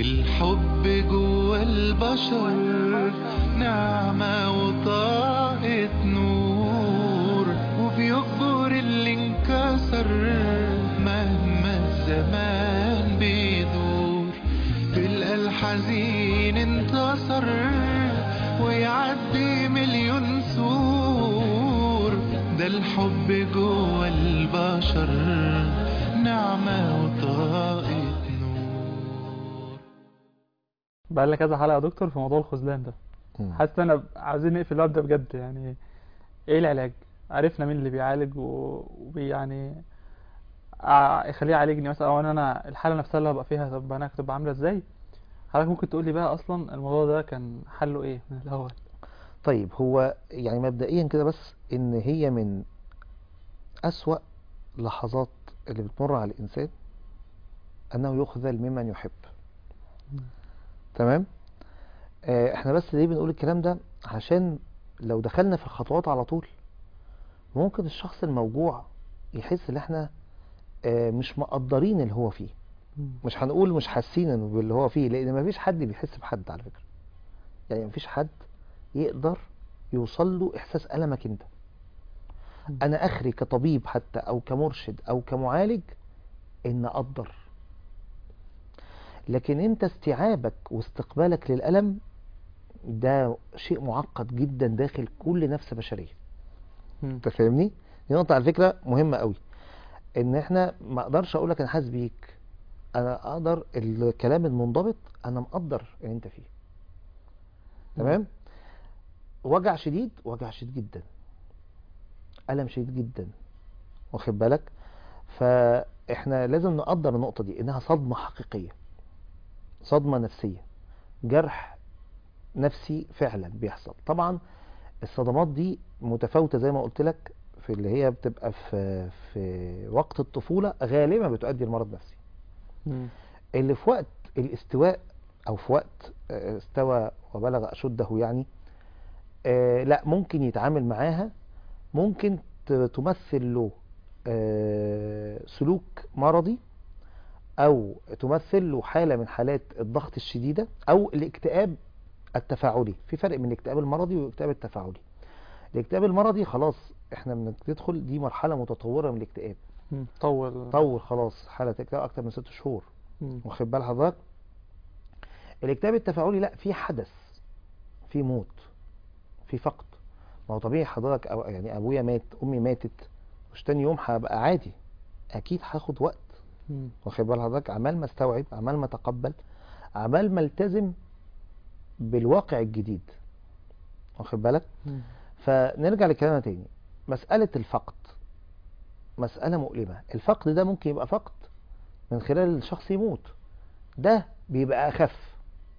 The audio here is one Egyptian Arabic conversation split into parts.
الحب جوا البشر نعمة وطاقة نور وبيكبر اللي انكسر مهما الزمان بيدور تلقى الحزين انتصر ويعدي مليون سور ده الحب جوا البشر نعمة وطاقة نور بقى لنا كذا حلقة يا دكتور في موضوع الخذلان ده مم. حاسس ان انا عاوزين نقفل الباب ده بجد يعني ايه العلاج عرفنا مين اللي بيعالج و- وبي يعني ع- يخليه يعالجني مثلا او انا انا الحالة نفسها اللي هبقى فيها طب انا هتبقى عاملة ازاي حضرتك ممكن تقول لي بقى اصلا الموضوع ده كان حله ايه من الاول طيب هو يعني مبدئيا كده بس ان هي من اسوأ لحظات اللي بتمر على الانسان انه يخذل ممن يحب تمام آه احنا بس ليه بنقول الكلام ده عشان لو دخلنا في الخطوات على طول ممكن الشخص الموجوع يحس ان احنا آه مش مقدرين اللي هو فيه مش هنقول مش حاسين انه باللي هو فيه لان مفيش حد بيحس بحد على فكرة يعني مفيش حد يقدر يوصل له احساس المك انت مم. انا اخري كطبيب حتى او كمرشد او كمعالج ان اقدر لكن انت استيعابك واستقبالك للالم ده شيء معقد جدا داخل كل نفس بشريه مم. انت فاهمني دي نقطه على فكره مهمه قوي ان احنا ما اقدرش اقول لك انا حاسس بيك انا اقدر الكلام المنضبط انا مقدر اللي انت فيه تمام وجع شديد وجع شديد جدا ألم شديد جدا واخد بالك فاحنا لازم نقدر النقطة دي انها صدمة حقيقية صدمة نفسية جرح نفسي فعلا بيحصل طبعا الصدمات دي متفاوتة زي ما قلت لك في اللي هي بتبقى في في وقت الطفولة غالبا بتؤدي لمرض نفسي مم. اللي في وقت الاستواء او في وقت آه، استوى وبلغ اشده يعني آه، لا ممكن يتعامل معاها ممكن ت- تمثل له آه، سلوك مرضي او تمثل له حالة من حالات الضغط الشديدة او الاكتئاب التفاعلي في فرق بين الاكتئاب المرضي والاكتئاب التفاعلي الاكتئاب المرضي خلاص احنا بندخل دي مرحلة متطورة من الاكتئاب مم. طول طول خلاص حالة اكتئاب اكتر من ست شهور مم. واخد بال حضرتك الاكتئاب التفاعلي لا في حدث في موت في فقد ما هو طبيعي حضرتك أو يعني ابويا مات امي ماتت مش تاني يوم هبقى عادي اكيد هاخد وقت مم. واخد بال حضرتك عمال ما استوعب عمال ما اتقبل عمال ما التزم بالواقع الجديد واخد بالك مم. فنرجع لكلامنا تاني مسألة الفقد مسألة مؤلمة الفقد ده ممكن يبقى فقد من خلال الشخص يموت ده بيبقى أخف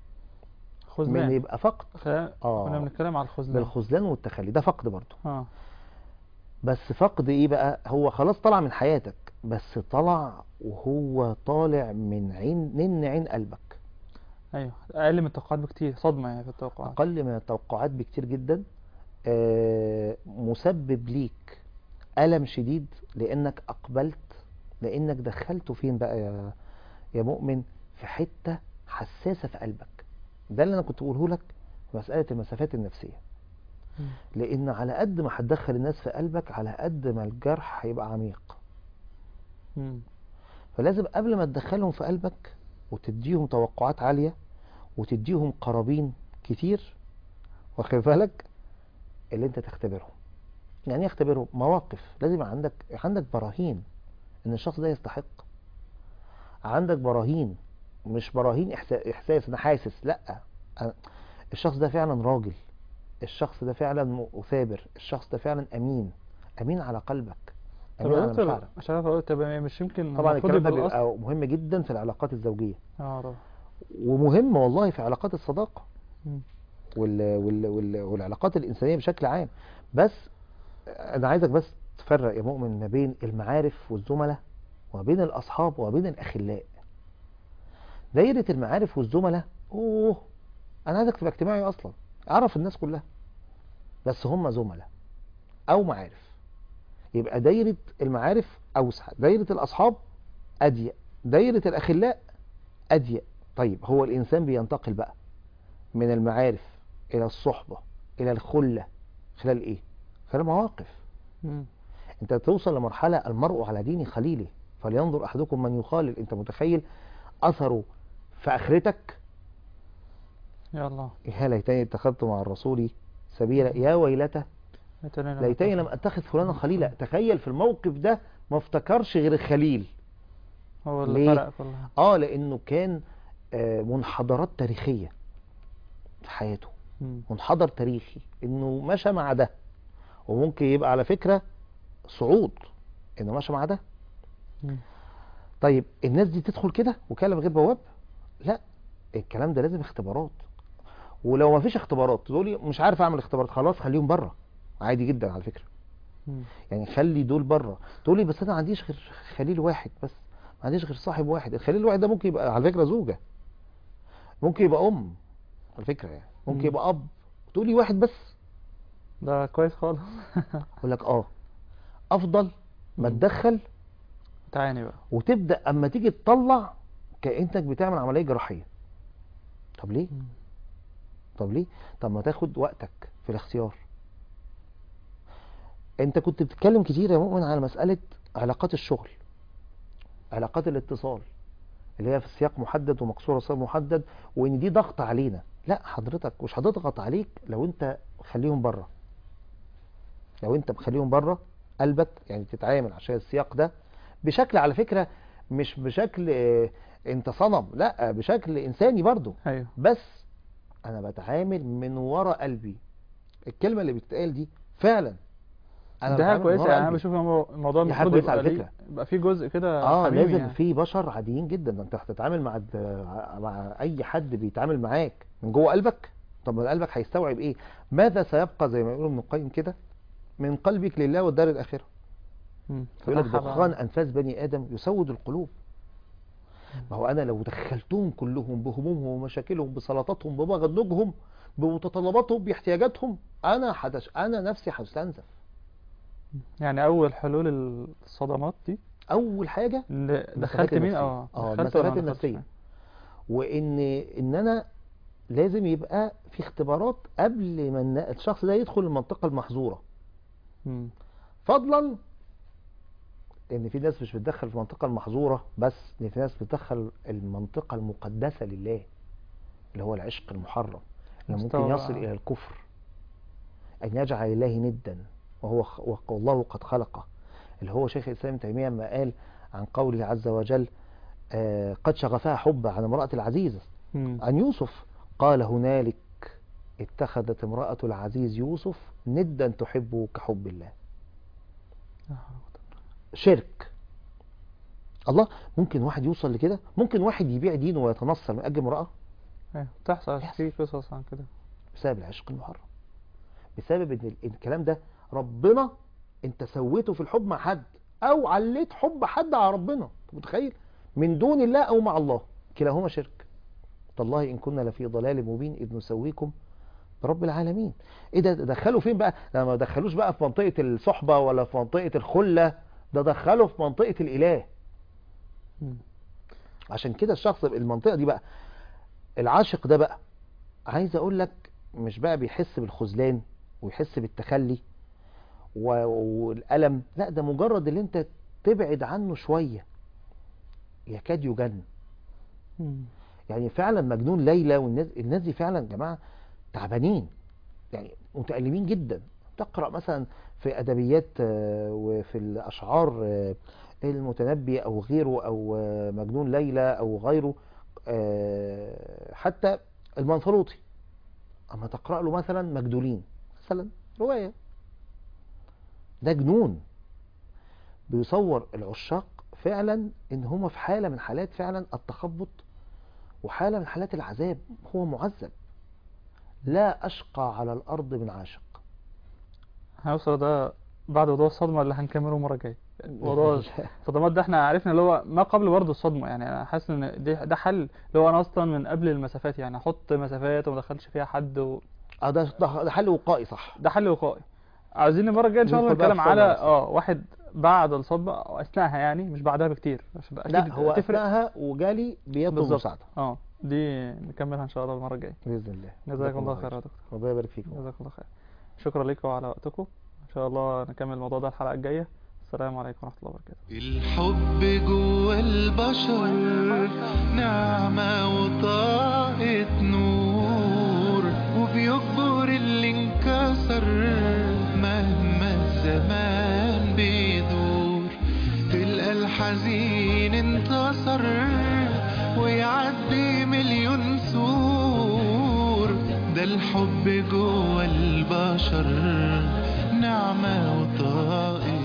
من خذلان يبقى فقد خ- آه. كنا بنتكلم على الخذلان بالخذلان والتخلي ده فقد برضه اه بس فقد ايه بقى هو خلاص طلع من حياتك بس طلع وهو طالع من عين من عين قلبك ايوه اقل من التوقعات بكتير صدمة يعني في التوقعات اقل من التوقعات بكتير جدا آه، مسبب ليك ألم شديد لأنك أقبلت لأنك دخلته فين بقى يا يا مؤمن في حتة حساسة في قلبك ده اللي أنا كنت بقوله لك في مسألة المسافات النفسية مم. لأن على قد ما هتدخل الناس في قلبك على قد ما الجرح هيبقى عميق مم. فلازم قبل ما تدخلهم في قلبك وتديهم توقعات عالية وتديهم قرابين كتير واخد بالك اللي انت تختبرهم يعني ايه اختبرهم مواقف لازم يبقى عندك عندك براهين ان الشخص ده يستحق عندك براهين مش براهين إحسا- احساس انا حاسس لا أنا- الشخص ده فعلا راجل الشخص ده فعلا مثابر الشخص ده فعلا امين امين على قلبك طب امين يا على دكتور مشاعرك مش عارف اقول طب مش يمكن طبعا المفروض الكلام ده يبقى الأصل بيبقى مهم جدا في العلاقات الزوجيه اه طبعا ومهم والله في علاقات الصداقه مم. وال... وال... وال... والعلاقات الانسانيه بشكل عام بس انا عايزك بس تفرق يا مؤمن ما بين المعارف والزملاء وما بين الاصحاب وما بين الاخلاء دايره المعارف والزملاء اوه انا عايزك تبقى اجتماعي اصلا اعرف الناس كلها بس هم زملاء او معارف يبقى دايره المعارف اوسع دايره الاصحاب اضيق دايره الاخلاء اضيق طيب هو الإنسان بينتقل بقى من المعارف إلى الصحبة إلى الخلة خلال إيه؟ خلال مواقف مم. أنت توصل لمرحلة المرء على دين خليله فلينظر أحدكم من يخالل أنت متخيل أثره في آخرتك يا الله يا ليتني اتخذت مع الرسول سبيلا يا ويلته ليتني لم ليتني لم اتخذ فلانا خليلا تخيل في الموقف ده ما افتكرش غير الخليل هو اللي ليه؟ فرق كلها اه لانه كان آه، منحدرات تاريخيه في حياته مم. منحدر تاريخي انه مشى مع ده وممكن يبقى على فكره صعود انه مشى مع ده مم. طيب الناس دي تدخل كده وكاله من غير بواب لا الكلام ده لازم اختبارات ولو ما فيش اختبارات تقولي مش عارف اعمل اختبارات خلاص خليهم بره عادي جدا على فكره مم. يعني خلي دول بره تقولي بس انا ما عنديش غير خليل واحد بس ما عنديش غير صاحب واحد الخليل الواحد ده ممكن يبقى على فكره زوجه ممكن يبقى ام على فكره يعني ممكن مم. يبقى اب تقولي واحد بس ده كويس خالص اقول لك اه افضل ما مم. تدخل تعاني بقى وتبدا اما تيجي تطلع كانك بتعمل عمليه جراحيه طب ليه مم. طب ليه طب ما تاخد وقتك في الاختيار انت كنت بتتكلم كتير يا مؤمن على مسألة علاقات الشغل علاقات الاتصال اللي هي في سياق محدد ومقصورة سياق محدد وان دي ضغط علينا لا حضرتك مش هتضغط عليك لو انت خليهم بره لو انت مخليهم بره قلبك يعني تتعامل عشان السياق ده بشكل على فكرة مش بشكل اه، انت صنم لا بشكل انساني برضو ايوه بس انا بتعامل من ورا قلبي الكلمه اللي بتتقال دي فعلا انا ده حاجه بتعامل من كويسه ورا يعني انا قلبي. بشوف المو- الموضوع دي حاجة المفروض كويسة يبقى على ليه فكرة. يبقى في جزء كده اه حميمي لازم يعني. في بشر عاديين جدا ده انت هتتعامل مع الد- مع اي حد بيتعامل معاك من جوه قلبك طب ما قلبك هيستوعب ايه ماذا سيبقى زي ما يقولوا ابن القيم كده من قلبك لله والدار الاخره مم. يقول لك فتحها بقى. دخان انفاس بني ادم يسود القلوب ما هو انا لو دخلتهم كلهم بهمومهم ومشاكلهم بسلطاتهم بمغنجهم بمتطلباتهم باحتياجاتهم انا حدش انا نفسي هستنزف يعني اول حلول الصدمات دي اول حاجه اللي المسافات دخلت مين النفسية. اه اه دخلت ولا المسافات ما دخلتش؟ النفسيه وان ان انا لازم يبقى في اختبارات قبل ما الن- الشخص ده يدخل المنطقه المحظوره مم. فضلا ان في ناس مش بتدخل في المنطقه المحظوره بس ان في ناس بتدخل المنطقه المقدسه لله اللي هو العشق المحرم اللي ممكن مستوى- يصل الى الكفر ان يجعل الله ندا وهو خ- والله قد خلقه اللي هو شيخ الاسلام ابن تيميه ما قال عن قوله عز وجل آه، قد شغفها حبا عن امراه العزيز مم. عن يوسف قال هنالك اتخذت امراه العزيز يوسف ندا تحبه كحب الله شرك الله ممكن واحد يوصل لكده ممكن واحد يبيع دينه ويتنصر من اجل امراه ايوه بتحصل يحصل. في قصص عن كده بسبب العشق المحرم بسبب ان ال- الكلام ده ربنا انت سويته في الحب مع حد او عليت حب حد على ربنا أنت متخيل من دون الله او مع الله كلاهما شرك تالله ان كنا لفي ضلال مبين اذ نسويكم برب العالمين ايه ده ده دخلوا فين بقى ده ما دخلوش بقى في منطقة الصحبة ولا في منطقة الخلة ده دخلوا في منطقة الاله مم. عشان كده الشخص المنطقة دي بقى العاشق ده بقى عايز اقول لك مش بقى بيحس بالخذلان ويحس بالتخلي و- والألم لا ده مجرد اللي انت تبعد عنه شوية يكاد يجن مم. يعني فعلا مجنون ليلى والناس الناس دي فعلا يا جماعة تعبانين يعني متألمين جدا تقرأ مثلا في أدبيات آه، وفي الأشعار آه، المتنبي أو غيره أو آه، مجنون ليلى أو غيره آه، حتى المنفلوطي أما تقرأ له مثلا مجدولين مثلا رواية ده جنون بيصور العشاق فعلا ان هما في حالة من حالات فعلا التخبط وحالة من حالات العذاب هو معذب لا أشقى على الأرض من عاشق هنوصل ده بعد موضوع الصدمة اللي هنكمله المرة الجاية موضوع الصدمات ده احنا عرفنا اللي هو ما قبل برضه الصدمة يعني انا حاسس ان دي ده حل اللي هو انا اصلا من قبل المسافات يعني احط مسافات وما ادخلش فيها حد و... اه ده ده ده حل وقائي صح ده حل وقائي عايزين المرة الجاية ان شاء الله ندخل بقى نتكلم في على الصدمة بس. اه واحد بعد الصدمة او اثناءها يعني مش بعدها بكتير عشان اكيد لا هو تفرق أثناءها وجالي بيطلب بالظبط مساعدة اه دي نكملها ان شاء الله المره الجايه باذن الله جزاكم الله خير يا دكتور ربنا يبارك فيكم جزاكم الله خير شكرا لكم على وقتكم ان شاء الله نكمل الموضوع ده الحلقه الجايه السلام عليكم ورحمه الله وبركاته الحب جوا البشر نعمة وطاقة نور وبيكبر اللي انكسر مهما الزمان بيدور تلقى الحزين انتصر ويعدي مليون سور ده الحب جوا البشر نعمة وطاقة